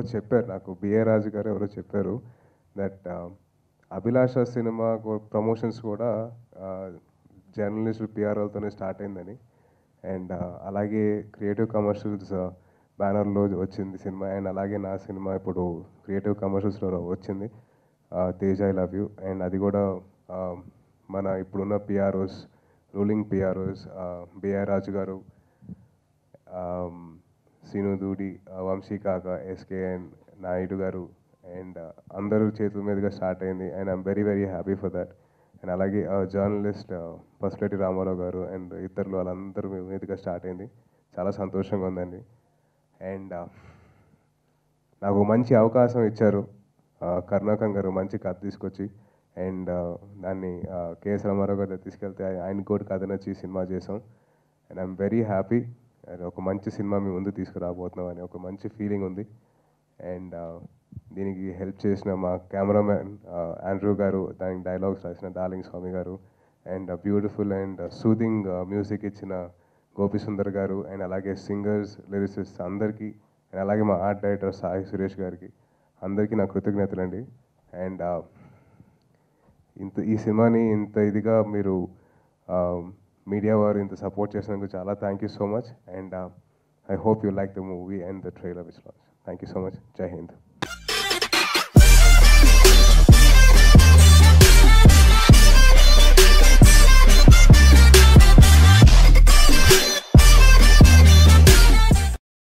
చెప్పారు నాకు బిఏ రాజు గారు ఎవరో చెప్పారు దట్ అభిలాష సినిమా ప్రమోషన్స్ కూడా జర్నలిస్ట్ పిఆర్ఓలతోనే స్టార్ట్ అయిందని అండ్ అలాగే క్రియేటివ్ కమర్షియల్స్ బ్యానర్లో వచ్చింది సినిమా అండ్ అలాగే నా సినిమా ఇప్పుడు క్రియేటివ్ కమర్షియల్స్లో వచ్చింది Tej I love you and అది కూడా ఆ, మన ఇప్పుడున్న PROs ruling PROs BR Raju garu um, scene దూడి ఆ, వంశీ కాక ఎస్కేఎన్ నాయుడు గారు అండ్ అందరూ చేతుల మీదుగా స్టార్ట్ అయింది and I'm very very happy for that and అలాగే జర్నలిస్ట్ పసుపెట్టి రామారావు గారు అండ్ ఇతరులు వాళ్ళందరూ మీదుగా స్టార్ట్ అయింది చాలా సంతోషంగా ఉందండి అండ్ నాకు మంచి అవకాశం ఇచ్చారు ఆ, కరుణాకర్ గారు మంచి కథ తీసుకొచ్చి అండ్ దాన్ని కేఎస్ రామారావు గారు తీసుకెళ్తే ఆయన కూడా కథ నచ్చి సినిమా చేసాం అండ్ ఐఎమ్ వెరీ హ్యాపీ ఒక మంచి సినిమా మీ ముందు తీసుకురాబోతున్నాం అని ఒక మంచి ఫీలింగ్ ఉంది అండ్ దీనికి హెల్ప్ చేసిన మా కెమెరామ్యాన్ ఆండ్రూ గారు దానికి డైలాగ్స్ రాసిన darling Swamy garu and beautiful and soothing music ఇచ్చిన గోపి సుందర్ గారు అండ్ అలాగే సింగర్స్ లిరిసిస్ట్ అందరికీ అండ్ అలాగే మా ఆర్ట్ డైరెక్టర్ సాయి సురేష్ గారికి అందరికీ నా కృతజ్ఞతలండి అండ్ ఇంత ఈ సినిమాని ఇంత ఇదిగా మీరు మీడియా వారు ఇంత సపోర్ట్ చేసినందుకు చాలా thank you so much and I hope you like the movie and the trailer which launch thank you so much Jai Hind